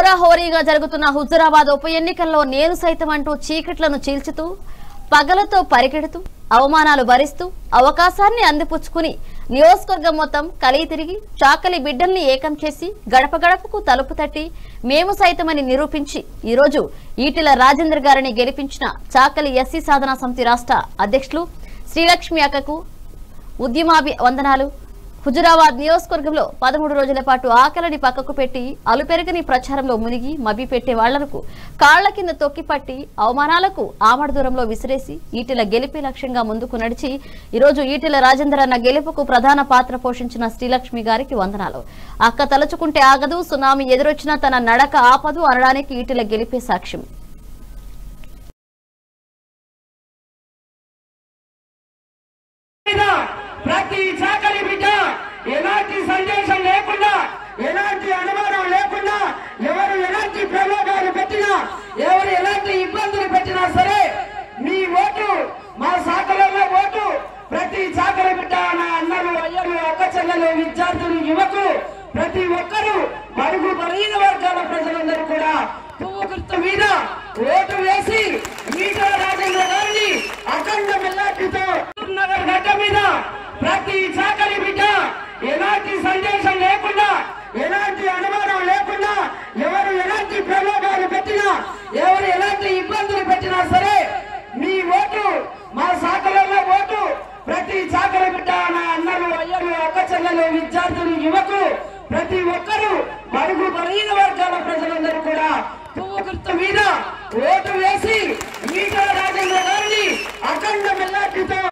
హోరాహోరీగా జరుగుతున్న హుజురాబాద్ ఉప ఎన్నికల్లో నేను సైతం అంటూ చీకట్లను చీల్చుతూ పగలతో పరిగెడుతూ అవమానాలు భరిస్తూ అవకాశాన్ని అందిపుచ్చుకుని నియోజకవర్గం మొత్తం కలిగి తిరిగి చాకలి బిడ్డల్ని ఏకం చేసి గడప గడపకు తలుపు తట్టి మేము సైతమని నిరూపించి ఈరోజు ఈటెల రాజేంద్ర గారిని గెలిపించిన చాకలి ఎస్సీ సాధనా సమితి రాష్ట్ర అధ్యక్షులు శ్రీలక్ష్మి అక్కకు ఉద్యమాభి వందనాలు హుజురాబాద్ నియోజకవర్గంలో పదమూడు రోజుల పాటు ఆకలిని పక్కకు పెట్టి అలుపెరగని ప్రచారంలో మునిగి మభ్యపెట్టే వాళ్లకు కాళ్ల కింద తొక్కిపట్టి అవమానాలకు ఆమడ దూరంలో విసిరేసి ఈటెల గెలిపే లక్ష్యంగా ముందుకు నడిచి ఈరోజు ఈటెల రాజేందర్ అన్న గెలుపుకు ప్రధాన పాత్ర పోషించిన శ్రీలక్ష్మి గారికి వందనాలు అక్క తలుచుకుంటే ఆగదు సునామీ ఎదురొచ్చినా తన నడక ఆపదు అనడానికి ఈటెల గెలిపే సాక్ష్యం మీద ప్రతి చాకలి బిడ్డ ఎలాంటి సందేశం లేకుండా ఎలాంటి అనుమానం లేకుండా ఎవరు ఎలాంటి ప్రలోభాలు పెట్టినా ఎవరు ఎలాంటి ఇబ్బందులు పెట్టినా సరే మీ ఓటు మా శాఖలలో ఓటు ప్రతి చాకలి బిడ్డ నా అన్నలు అయ్యలు అక్క చెల్లెలు విద్యార్థులు యువకులు ప్రతి ఒక్కరూ బడుగు బలహీన వర్గాల ప్రజలందరూ కూడా పువ్వు గుర్తు మీద ఓటు వేసి ఈటల రాజేంద్ర గారిని అఖండ మెల్లాటితో నగర్ గడ్డ మీద ప్రతి చాకలి బిడ్డ ఎలాంటి సందేశం లేకుండా ఎలాంటి అనుమానం లేకుండా ఎవరు ఎలాంటి ప్రలోభాలు పెట్టినా ఎవరు ఎలాంటి ఇబ్బందులు పెట్టినా సరే మీ ఓటు మా శాఖలలో ఓటు ప్రతి చాకలి బిడ్డ నా అన్నలు అయ్యలు అక్క చెల్లెలు విద్యార్థులు యువకులు ప్రతి ఒక్కరూ బడుగు బలహీన వర్గాల ప్రజలందరూ కూడా పువ్వు గుర్తు మీద ఓటు వేసి ఈటల రాజేంద్ర గారిని అఖండ మెల్లాటితో